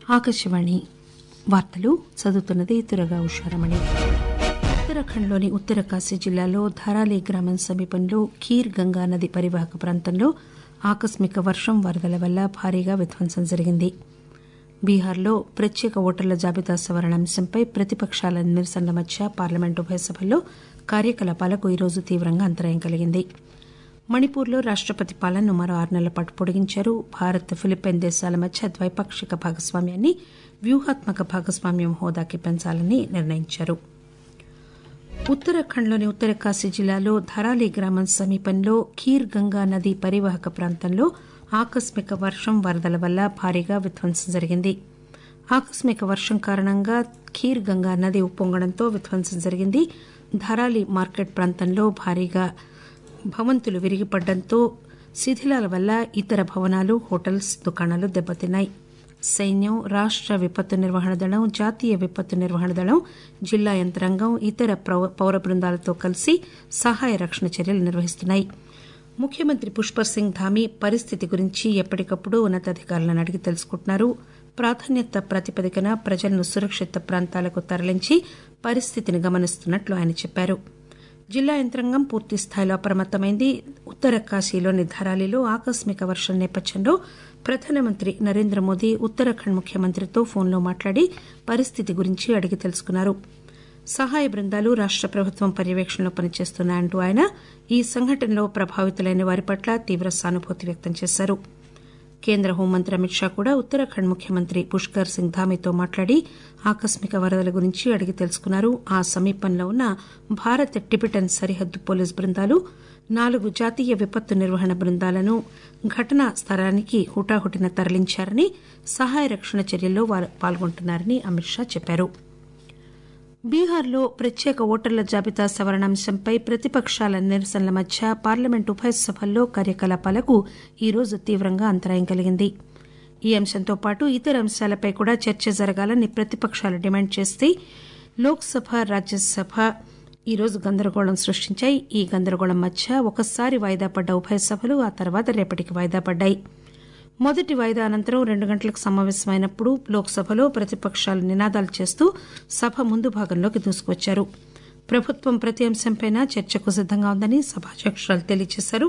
ఆకాశవాణి వార్తలు చదువుతున్నది తురగా ఉషారమణి ఉత్తరాఖండ్లోని ఉత్తరకాశీ జిల్లాలో ధరాలి గ్రామం సమీపంలో ఖీర్ గంగా నది పరివాహక ప్రాంతంలో ఆకస్మిక వర్షం వరదల వల్ల భారీగా విధ్వంసం జరిగింది బీహార్లో ప్రత్యేక ఓటర్ల జాబితా సవరణ అంశంపై ప్రతిపక్షాల నిరసనల మధ్య పార్లమెంటు ఉభయ సభల్లో కార్యకలాపాలకు ఈరోజు తీవ్రంగా అంతరాయం కలిగింది మణిపూర్లో రాష్టపతి పాలనను మరో ఆరు నెలల పాటు పొడిగించారు భారత్ ఫిలిప్పైన్ దేశాల మధ్య ద్వైపాక్షిక భాగస్వామ్యాన్ని వ్యూహాత్మక భాగస్వామ్యం హోదాకి పెంచాలని నిర్ణయించారు ఉత్తరాఖండ్లోని ఉత్తరకాశీ జిల్లాలో ధరాలి గ్రామం సమీపంలో ఖీర్ గంగా నది పరివాహక ప్రాంతంలో ఆకస్మిక వర్షం వరదల వల్ల భారీగా విధ్వంసం జరిగింది ఆకస్మిక వర్షం కారణంగా ఖీర్ గంగా నది ఉప్పొంగడంతో విధ్వంసం జరిగింది ధరాలి మార్కెట్ ప్రాంతంలో భారీగా భవంతులు విరిగిపడడంతో శిథిలాల వల్ల ఇతర భవనాలు హోటల్స్ దుకాణాలు దెబ్బతిన్నాయి సైన్యం రాష్ట విపత్తు నిర్వహణ దళం జాతీయ విపత్తు నిర్వహణ దళం జిల్లా యంత్రాంగం ఇతర పౌర బృందాలతో కలిసి సహాయ రక్షణ చర్యలు నిర్వహిస్తున్నాయి ముఖ్యమంత్రి పుష్పర్ సింగ్ ధామీ పరిస్థితి గురించి ఎప్పటికప్పుడు ఉన్నతాధికారులను అడిగి తెలుసుకుంటున్నారు ప్రాధాన్యత ప్రాతిపదికన ప్రజలను సురక్షిత ప్రాంతాలకు తరలించి పరిస్థితిని గమనిస్తున్నట్లు ఆయన చెప్పారు జిల్లా యంత్రాంగం పూర్తి స్థాయిలో అప్రమత్తమైంది ఉత్తర కాశీలోని ధరాలిలో ఆకస్మిక వర్షం నేపథ్యంలో ప్రధానమంత్రి నరేంద్ర మోదీ ఉత్తరాఖండ్ ముఖ్యమంత్రితో ఫోన్లో మాట్లాడి పరిస్థితి గురించి అడిగి తెలుసుకున్నారు సహాయ బృందాలు రాష్ట ప్రభుత్వం పర్యవేక్షణలో పనిచేస్తున్నాయంటూ ఆయన ఈ సంఘటనలో ప్రభావితులైన వారి పట్ల తీవ్ర సానుభూతి వ్యక్తం చేశారు కేంద్ర హోంమంత్రి అమిత్ షా కూడా ఉత్తరాఖండ్ ముఖ్యమంత్రి పుష్కర్ సింగ్ ధామీతో మాట్లాడి ఆకస్మిక వరదల గురించి అడిగి తెలుసుకున్నారు ఆ సమీపంలో ఉన్న భారత్ టిబెటన్ సరిహద్దు పోలీసు బృందాలు నాలుగు జాతీయ విపత్తు నిర్వహణ బృందాలను ఘటనా స్థలానికి హుటాహుటిన తరలించారని సహాయ రక్షణ చర్యల్లో వారు పాల్గొంటున్నారని అమిత్ షా చెప్పారు బీహార్లో ప్రత్యేక ఓటర్ల జాబితా సవరణ అంశంపై ప్రతిపక్షాల నిరసనల మధ్య పార్లమెంటు ఉభయ సభల్లో కార్యకలాపాలకు ఈరోజు తీవ్రంగా అంతరాయం కలిగింది ఈ అంశంతో పాటు ఇతర అంశాలపై కూడా చర్చ జరగాలని ప్రతిపక్షాలు డిమాండ్ చేస్తే లోక్సభ రాజ్యసభ ఈరోజు గందరగోళం సృష్టించాయి ఈ గందరగోళం మధ్య ఒకసారి వాయిదా పడ్డ ఉభయ సభలు ఆ తర్వాత రేపటికి వాయిదా పడ్డాయి మొదటి వాయిదా అనంతరం రెండు గంటలకు సమావేశమైనప్పుడు లోక్సభలో ప్రతిపక్షాలు నినాదాలు చేస్తూ సభ ముందు భాగంలోకి దూసుకువచ్చారు ప్రభుత్వం ప్రతి అంశంపై చర్చకు సిద్దంగా ఉందని సభాధ్యక్షురాలు తెలియజేశారు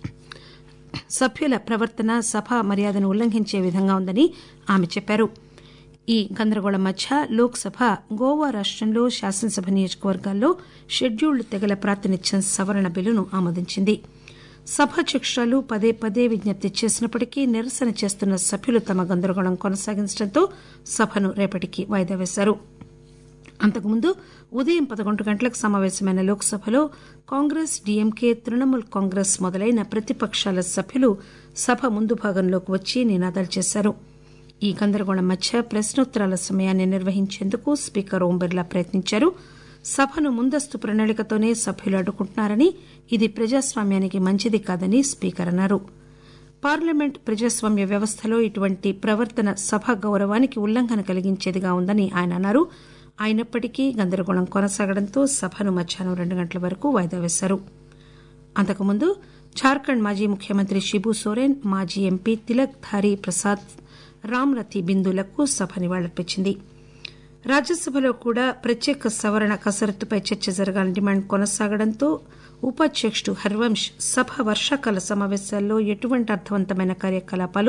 సభ్యుల ప్రవర్తన సభ మర్యాదను ఉల్లంఘించే విధంగా ఉందని ఆమె చెప్పారు ఈ గందరగోళం మధ్య లోక్సభ గోవా రాష్టంలో శాసనసభ నియోజకవర్గాల్లో షెడ్యూల్డ్ తెగల ప్రాతినిధ్యం సవరణ బిల్లును ఆమోదించింది సభాధ్యక్షురాలు పదే పదే విజ్ఞప్తి చేసినప్పటికీ నిరసన చేస్తున్న సభ్యులు తమ గందరగోళం కొనసాగించడంతో సభను రేపటికి వాయిదా వేశారు అంతకుముందు ఉదయం పదకొండు గంటలకు సమావేశమైన లోక్సభలో కాంగ్రెస్ డీఎంకే తృణమూల్ కాంగ్రెస్ మొదలైన ప్రతిపక్షాల సభ్యులు సభ ముందు భాగంలోకి వచ్చి నినాదాలు చేశారు ఈ గందరగోళం మధ్య ప్రశ్నోత్తరాల సమయాన్ని నిర్వహించేందుకు స్పీకర్ ఓం బిర్లా ప్రయత్నించారు సభను ముందస్తు ప్రణాళికతోనే సభ్యులు అడ్డుకుంటున్నారని ఇది ప్రజాస్వామ్యానికి మంచిది కాదని స్పీకర్ అన్నారు పార్లమెంట్ ప్రజాస్వామ్య వ్యవస్థలో ఇటువంటి ప్రవర్తన సభ గౌరవానికి ఉల్లంఘన కలిగించేదిగా ఉందని ఆయన అన్నారు అయినప్పటికీ గందరగోళం కొనసాగడంతో సభను మధ్యాహ్నం రెండు గంటల వరకు వాయిదా వేశారు అంతకుముందు జార్ఖండ్ మాజీ ముఖ్యమంత్రి షిబు సోరెన్ మాజీ ఎంపీ తిలక్ ధారీ ప్రసాద్ రామ్రతి బిందులకు సభ నివాళులర్పించింది రాజ్యసభలో కూడా ప్రత్యేక సవరణ కసరత్తుపై చర్చ జరగాలని డిమాండ్ కొనసాగడంతో ఉపాధ్యకుడు హరివంశ్ సభ వర్షాకాల సమావేశాల్లో ఎటువంటి అర్థవంతమైన కార్యకలాపాలు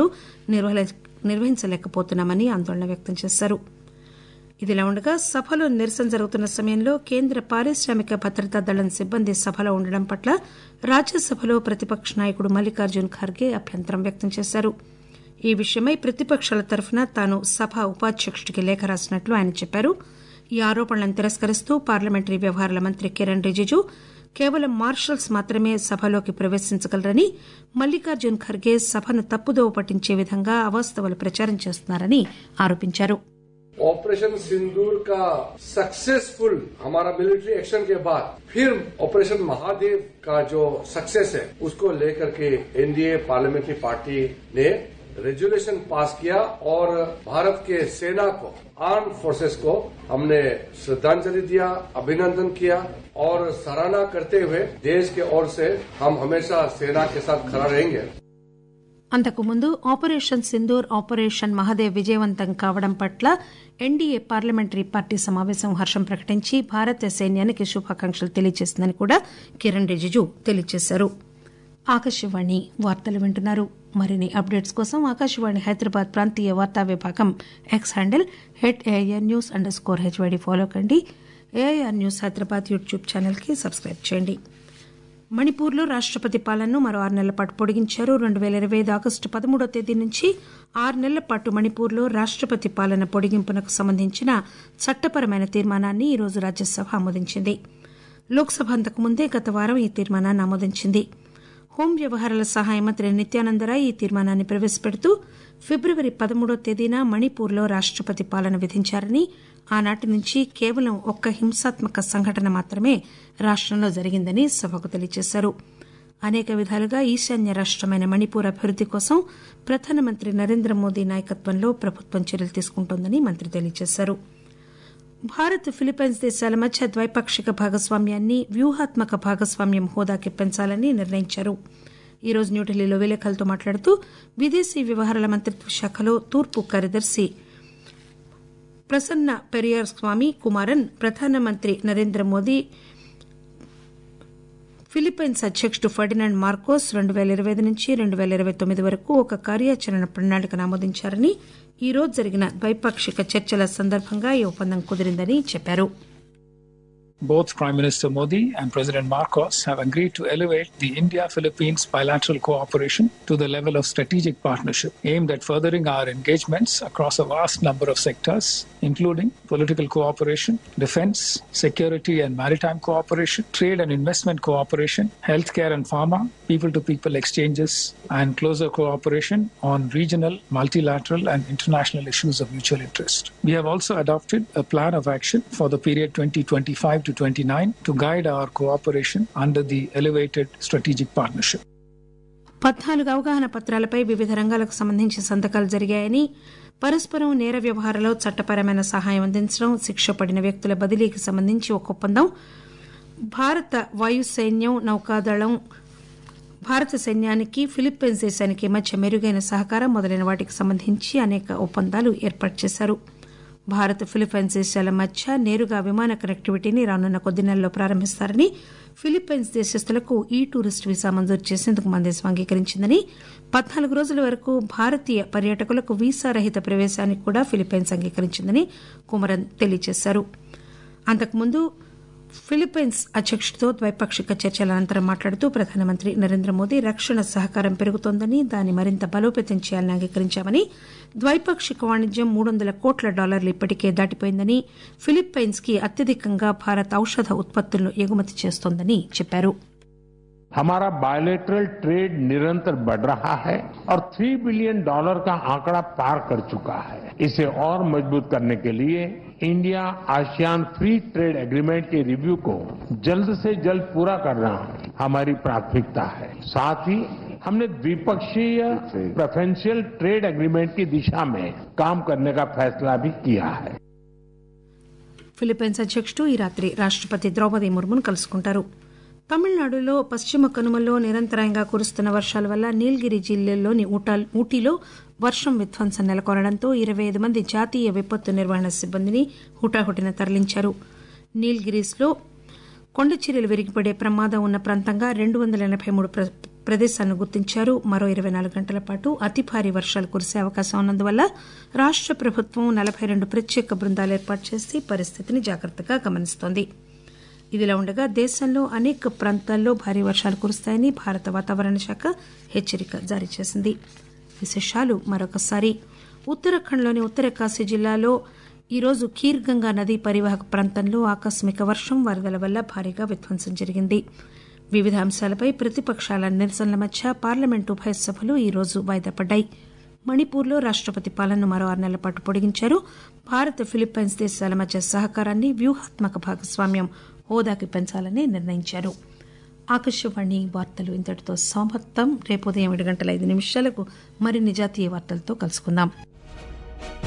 నిర్వహించలేకపోతున్నామని ఆందోళన వ్యక్తం చేశారు ఇదిలా ఉండగా సభలో నిరసన జరుగుతున్న సమయంలో కేంద్ర పారిశ్రామిక భద్రతా దళం సిబ్బంది సభలో ఉండడం పట్ల రాజ్యసభలో ప్రతిపక్ష నాయకుడు మల్లికార్జున్ ఖర్గే అభ్యంతరం వ్యక్తం చేశారు ఈ విషయమై ప్రతిపక్షాల తరఫున తాను సభ ఉపాధ్యకుడికి లేఖ రాసినట్లు ఆయన చెప్పారు ఈ ఆరోపణలను తిరస్కరిస్తూ పార్లమెంటరీ వ్యవహారాల మంత్రి కిరణ్ రిజిజు కేవలం మార్షల్స్ మాత్రమే సభలోకి ప్రవేశించగలరని మల్లికార్జున్ ఖర్గే సభను తప్పుదోవ పట్టించే విధంగా అవాస్తవాలు ప్రచారం చేస్తున్నారని ఆరోపించారు ऑपरेशन सिंदूर का सक्सेसफुल हमारा मिलिट्री एक्शन के बाद फिर ऑपरेशन महादेव का जो सक्सेस है उसको लेकर के एनडीए पार्लियामेंट्री पार्टी ने रेजुलेशन पास किया और भारत के सेना को आर्म फोर्सेस को हमने श्रद्धांजलि दिया अभिनंदन किया और सराहना करते हुए देश के ओर से हम हमेशा सेना के साथ खड़ा रहेंगे అంతకుముందు ఆపరేషన్ సింధూర్ ఆపరేషన్ మహదేవ్ విజయవంతం కావడం పట్ల ఎన్డీఏ పార్లమెంటరీ పార్టీ సమావేశం హర్షం ప్రకటించి భారత సైన్యానికి శుభాకాంక్షలు తెలియజేసిందని కూడా కిరణ్ రిజిజు తెలియజేశారు ఆకాశవాణి వార్తలు వింటున్నారు మరిన్ని అప్డేట్స్ కోసం ఆకాశవాణి హైదరాబాద్ ప్రాంతీయ వార్తా విభాగం X handle at AIR news underscore HYD follow కండి ఏఐఆర్ న్యూస్ హైదరాబాద్ యూట్యూబ్ ఛానల్కి సబ్స్క్రైబ్ చేయండి మణిపూర్లో రాష్టపతి పాలనను మరో ఆరు నెలల పాటు పొడిగించారు రెండు పేల ఇరవై ఐదు ఆగస్టు పదమూడో తేదీ నుంచి ఆరు నెలల పాటు మణిపూర్లో రాష్టపతి పాలన పొడిగింపునకు సంబంధించిన చట్టపరమైన తీర్మానాన్ని ఈరోజు రాజ్యసభ ఆమోదించింది లోక్సభ అంతకుముందే గత వారం ఈ తీర్మానాన్ని ఆమోదించింది హోం వ్యవహారాల సహాయ మంత్రి నిత్యానందరాయ్ ఈ తీర్మానాన్ని ప్రవేశపెడుతూ ఫిబ్రవరి పదమూడో తేదీన మణిపూర్లో రాష్టపతి పాలన విధించారని ఆనాటి నుంచి కేవలం ఒక్క హింసాత్మక సంఘటన మాత్రమే రాష్టంలో జరిగిందని సభకు తెలియజేశారు అనేక విధాలుగా ఈశాన్య రాష్టమైన మణిపూర్ అభివృద్ది కోసం ప్రధానమంత్రి నరేంద్ర మోదీ నాయకత్వంలో ప్రభుత్వం చర్యలు తీసుకుంటోందని మంత్రి తెలియజేశారు భారత్ ఫిలిప్పైన్స్ దేశాల మధ్య ద్వైపాక్షిక భాగస్వామ్యాన్ని వ్యూహాత్మక భాగస్వామ్యం హోదాకి పెంచాలని నిర్ణయించారు ఈ రోజు న్యూఢిల్లీలో విలేకరులతో మాట్లాడుతూ విదేశీ వ్యవహారాల మంత్రిత్వ శాఖలో తూర్పు కార్యదర్శి ప్రసన్న పెరియార్ స్వామి కుమారన్ ప్రధానమంత్రి నరేంద్ర మోదీ ఫిలిప్పైన్స్ అధ్యకుడు ఫర్డినాండ్ మార్కోస్ రెండు పేల ఇరవై ఐదు నుంచి రెండు పేల ఇరవై తొమ్మిది వరకు ఒక కార్యాచరణ ప్రణాళికను ఆమోదించారని ఈ రోజు జరిగిన ద్వైపాక్షిక చర్చల సందర్భంగా ఈ ఒప్పందం కుదిరిందని చెప్పారు Both Prime Minister Modi and President Marcos have agreed to elevate the India Philippines bilateral cooperation to the level of strategic partnership aimed at furthering our engagements across a vast number of sectors, including political cooperation, defense, security and maritime cooperation, trade and investment cooperation, healthcare and pharma, people to people exchanges, and closer cooperation on regional, multilateral, and international issues of mutual interest. We have also adopted a plan of action for the period 2025 to 29 to guide our cooperation under the elevated strategic partnership. పద్నాలుగు అవగాహన పత్రాలపై వివిధ రంగాలకు సంబంధించి సంతకాలు జరిగాయని పరస్పరం నేర వ్యవహారంలో చట్టపరమైన సహాయం అందించడం శిక్ష పడిన వ్యక్తుల బదిలీకి సంబంధించి ఒక ఒప్పందం భారత వాయు సైన్యం నౌకాదళం భారత సైన్యానికి ఫిలిప్పైన్స్ దేశానికి మధ్య మెరుగైన సహకారం మొదలైన వాటికి సంబంధించి అనేక ఒప్పందాలు ఏర్పాటు చేశారు భారత్ ఫిలిప్పైన్స్ దేశాల మధ్య నేరుగా విమాన కనెక్టివిటీని రానున్న కొద్ది నెలల్లో ప్రారంభిస్తారని ఫిలిప్పైన్స్ దేశస్తులకు ఈ టూరిస్ట్ వీసా మంజూరు చేసేందుకు మన దేశం అంగీకరించిందని పద్నాలుగు రోజుల వరకు భారతీయ పర్యాటకులకు వీసా రహిత ప్రవేశానికి కూడా ఫిలిప్పైన్స్ అంగీకరించిందని కుమరన్ తెలియజేశారు అంతకుముందు ఫిలిప్పైన్స్ అధ్యకుడితో ద్వైపాక్షిక చర్చల అనంతరం మాట్లాడుతూ ప్రధానమంత్రి నరేంద్ర మోదీ రక్షణ సహకారం పెరుగుతోందని దాన్ని మరింత బలోపేతం చేయాలని అంగీకరించామని ద్వైపాక్షిక వాణిజ్యం మూడు వందల కోట్ల డాలర్లు ఇప్పటికే దాటిపోయిందని ఫిలిప్పైన్స్ కి అత్యధికంగా భారత్ ఔషధ ఉత్పత్తులను ఎగుమతి చేస్తోందని చెప్పారు हमारा बायोलेटरल ट्रेड निरंतर बढ़ रहा है और थ्री बिलियन डॉलर का आंकड़ा पार कर चुका है इसे और मजबूत करने के लिए India ASEAN free trade agreement के रिव्यू को जल्द से जल्द पूरा करना हमारी प्राथमिकता है साथ ही हमने द्विपक्षीय प्रेफरेंशियल ट्रेड एग्रीमेंट की दिशा में काम करने का फैसला भी किया है ఫిలిప్పైన్స్ అధ్యకుడు ఈ రాత్రి రాష్టపతి ద్రౌపది ముర్మును కలుసుకుంటారు తమిళనాడులో పశ్చిమ కనుమల్లో నిరంతరాయంగా కురుస్తున్న వర్షాల వల్ల నీలగిరి జిల్లాలోని ఊటీలో వర్షం విధ్వంసం నెలకొనడంతో ఇరవై ఐదు మంది జాతీయ విపత్తు నిర్వహణ సిబ్బందిని హుటాహుటిన తరలించారు నీల్గిరీస్లో కొండ చర్యలు విరిగిపడే ప్రమాదం ఉన్న ప్రాంతంగా రెండు వందల ఎనబై మూడు ప్రదేశాలను గుర్తించారు మరో ఇరవై నాలుగు గంటల పాటు అతి భారీ వర్షాలు కురిసే అవకాశం ఉన్నందువల్ల రాష్ట ప్రభుత్వం నలభై రెండు ప్రత్యేక బృందాలు ఏర్పాటు చేసి పరిస్థితిని జాగ్రత్తగా గమనిస్తోంది ఇదిలా ఉండగా దేశంలో అనేక ప్రాంతాల్లో భారీ వర్షాలు కురుస్తాయని భారత వాతావరణ శాఖ హెచ్చరిక జారీ చేసింది విశేషాలు మరొకసారి ఉత్తరాఖండ్లోని ఉత్తర కాశీ జిల్లాలో ఈరోజు ఖీర్ గంగా నదీ పరివాహక ప్రాంతంలో ఆకస్మిక వర్షం వరదల వల్ల భారీగా విధ్వంసం జరిగింది వివిధ అంశాలపై ప్రతిపక్షాల నిరసనల మధ్య పార్లమెంటు ఉభయ సభలు ఈరోజు వాయిదా పడ్డాయి మణిపూర్లో రాష్టపతి పాలనను మరో ఆరు నెలల పాటు పొడిగించారు భారత్ ఫిలిప్పైన్స్ దేశాల మధ్య సహకారాన్ని వ్యూహాత్మక భాగస్వామ్యం హోదాకి పెంచాలని నిర్ణయించారు ఆకాశవాణి వార్తలు ఇంతటితో సమాప్తం రేపు ఉదయం ఏడు గంటల ఐదు నిమిషాలకు మరిన్ని జాతీయ వార్తలతో కలుసుకుందాం